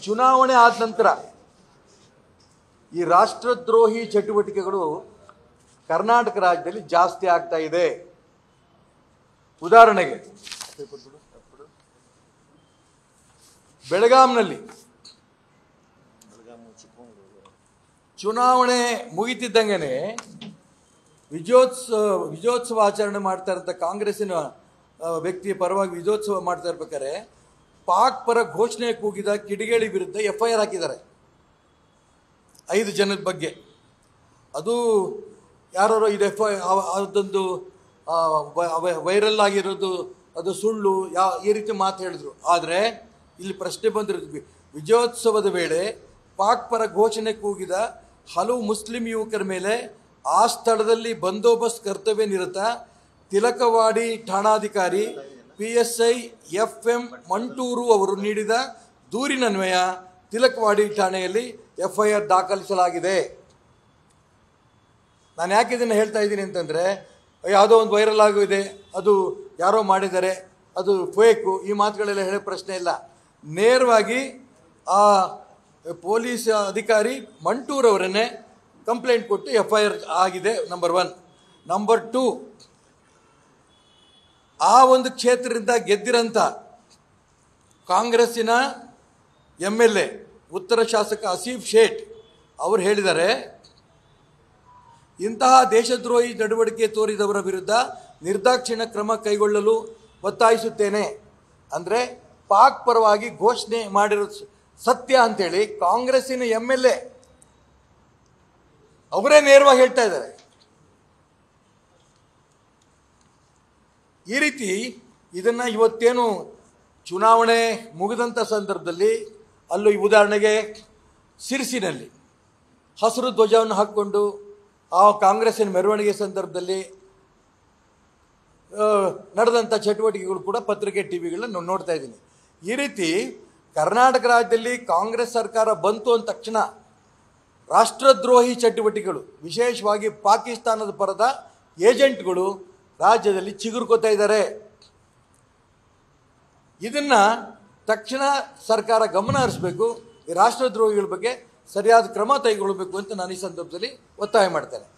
ಚುನಾವಣೆ ಆದ ನಂತರ ಈ ರಾಷ್ಟ್ರದ್ರೋಹಿ ಚಟುವಟಿಕೆಗಳು ಕರ್ನಾಟಕ ರಾಜ್ಯದಲ್ಲಿ ಜಾಸ್ತಿ ಆಗ್ತಾ ಇದೆ ಉದಾಹರಣೆಗೆ ಬೆಳಗಾಂನಲ್ಲಿ ಚುನಾವಣೆ ಮುಗಿತಿದ್ದಂಗೆನೆ ವಿಜಯೋತ್ಸವ ವಿಜಯೋತ್ಸವ ಆಚರಣೆ ಮಾಡ್ತಾ ಇರೋಂಥ ಕಾಂಗ್ರೆಸ್ಸಿನ ಆ, ವ್ಯಕ್ತಿಯ ಪರವಾಗಿ ವಿಜಯೋತ್ಸವ ಮಾಡ್ತಾ ಇರ್ಬೇಕಾದ್ರೆ ಪಾಕ್ ಪರ ಘೋಷಣೆ ಕೂಗಿದ ಕಿಡಿಗೇಡಿ ವಿರುದ್ಧ ಎಫ್ ಐ ಆರ್ ಹಾಕಿದ್ದಾರೆ ಐದು ಜನದ ಬಗ್ಗೆ ಅದು ಯಾರೋ ಇದು ಎಫ್ ಐ ಅದೊಂದು ವೈರಲ್ ಆಗಿರೋದು ಅದು ಸುಳ್ಳು ಯಾ ಈ ರೀತಿ ಮಾತು ಹೇಳಿದ್ರು ಆದರೆ ಇಲ್ಲಿ ಪ್ರಶ್ನೆ ಬಂದಿರೋದು ವಿ- ವಿಜಯೋತ್ಸವದ ವೇಳೆ ಪಾಕ್ ಪರ ಘೋಷಣೆ ಕೂಗಿದ ಹಲವು ಮುಸ್ಲಿಂ ಯುವಕರ ಮೇಲೆ ಆ ಸ್ಥಳದಲ್ಲಿ ಬಂದೋಬಸ್ತ್ ಕರ್ತವ್ಯ ನಿರತ ತಿಲಕವಾಡಿ ಠಾಣಾಧಿಕಾರಿ P S I F M Mantur ಅವರು ನೀಡಿದ ದೂರಿನನ್ವಯ ತಿಲಕವಾಡಿ ಠಾಣೆಯಲ್ಲಿ ಎಫ್ ಐ ಆರ್ ದಾಖಲಿಸಲಾಗಿದೆ ನಾನು ಯಾಕೆ ಇದನ್ನು ಹೇಳ್ತಾ ಇದ್ದೀನಿ ಅಂತಂದರೆ ಯಾವುದೋ ಒಂದು ವೈರಲ್ ಆಗಿದೆ ಅದು ಯಾರೋ ಮಾಡಿದ್ದಾರೆ ಅದು ಫೇಕು ಈ ಮಾತುಗಳೆಲ್ಲ ಹೇಳೋ ಪ್ರಶ್ನೆ ಇಲ್ಲ ನೇರವಾಗಿ ಆ ಪೊಲೀಸ್ ಅಧಿಕಾರಿ ಮಂಟೂರವರನ್ನೇ ಕಂಪ್ಲೇಂಟ್ ಕೊಟ್ಟು ಎಫ್ ಐ ಆರ್ ಆಗಿದೆ ನಂಬರ್ ಒನ್ ನಂಬರ್ ಟೂ ಆ ಒಂದು ಕ್ಷೇತ್ರದಿಂದ ಗೆದ್ದಿರಂಥ ಕಾಂಗ್ರೆಸ್ಸಿನ ಎಮ್ ಎಲ್ ಎ ಉತ್ತರ ಶಾಸಕ ಆಸೀಫ್ ಶೇಟ್ ಅವರು ಹೇಳಿದ್ದಾರೆ ಇಂತಹ ದೇಶದ್ರೋಹಿ ನಡವಳಿಕೆ ತೋರಿದವರ ವಿರುದ್ಧ ನಿರ್ದಾಕ್ಷಿಣ್ಯ ಕ್ರಮ ಕೈಗೊಳ್ಳಲು ಒತ್ತಾಯಿಸುತ್ತೇನೆ ಅಂದರೆ ಪಾಕ್ ಪರವಾಗಿ ಘೋಷಣೆ ಮಾಡಿರೋ ಸತ್ಯ ಅಂತೇಳಿ ಕಾಂಗ್ರೆಸ್ಸಿನ ಎಮ್ ಎಲ್ ಎ ಅವರೇ ನೇರವಾಗಿ ಹೇಳ್ತಾ ಇದ್ದಾರೆ ಈ ರೀತಿ ಇದನ್ನು ಇವತ್ತೇನು ಚುನಾವಣೆ ಮುಗಿದಂಥ ಸಂದರ್ಭದಲ್ಲಿ ಅಲ್ಲೂ ಈ ಉದಾಹರಣೆಗೆ ಸಿರ್ಸಿನಲ್ಲಿ ಹಸಿರು ಧ್ವಜವನ್ನು ಹಾಕ್ಕೊಂಡು ಆ ಕಾಂಗ್ರೆಸ್ಸಿನ ಮೆರವಣಿಗೆ ಸಂದರ್ಭದಲ್ಲಿ ಆ, ನಡೆದಂಥ ಚಟುವಟಿಕೆಗಳು ಕೂಡ ಪತ್ರಿಕೆ ಟಿ ವಿಗಳನ್ನ ನೋಡ್ತಾ ಇದ್ದೀನಿ ಈ ರೀತಿ ಕರ್ನಾಟಕ ರಾಜ್ಯದಲ್ಲಿ ಕಾಂಗ್ರೆಸ್ ಸರ್ಕಾರ ಬಂತು ಅಂದ ತಕ್ಷಣ ರಾಷ್ಟ್ರದ್ರೋಹಿ ಚಟುವಟಿಕೆಗಳು ವಿಶೇಷವಾಗಿ ಪಾಕಿಸ್ತಾನದ ಪರದ ಏಜೆಂಟ್ಗಳು ರಾಜ್ಯದಲ್ಲಿ ಚಿಗುರ್ಕೋತಾ ಇದ್ದಾರೆ ಇದನ್ನ ತಕ್ಷಣ ಸರ್ಕಾರ ಗಮನ ಹರಿಸಬೇಕು ಈ ರಾಷ್ಟ್ರದ್ರೋಹಿಗಳ ಬಗ್ಗೆ ಸರಿಯಾದ ಕ್ರಮ ಕೈಗೊಳ್ಳಬೇಕು ಅಂತ ನಾನು ಈ ಸಂದರ್ಭದಲ್ಲಿ ಒತ್ತಾಯ ಮಾಡ್ತೇನೆ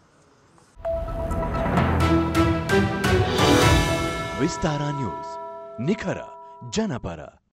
ವಿಸ್ತಾರ ನ್ಯೂಸ್ ನಿಖರ ಜನಪರ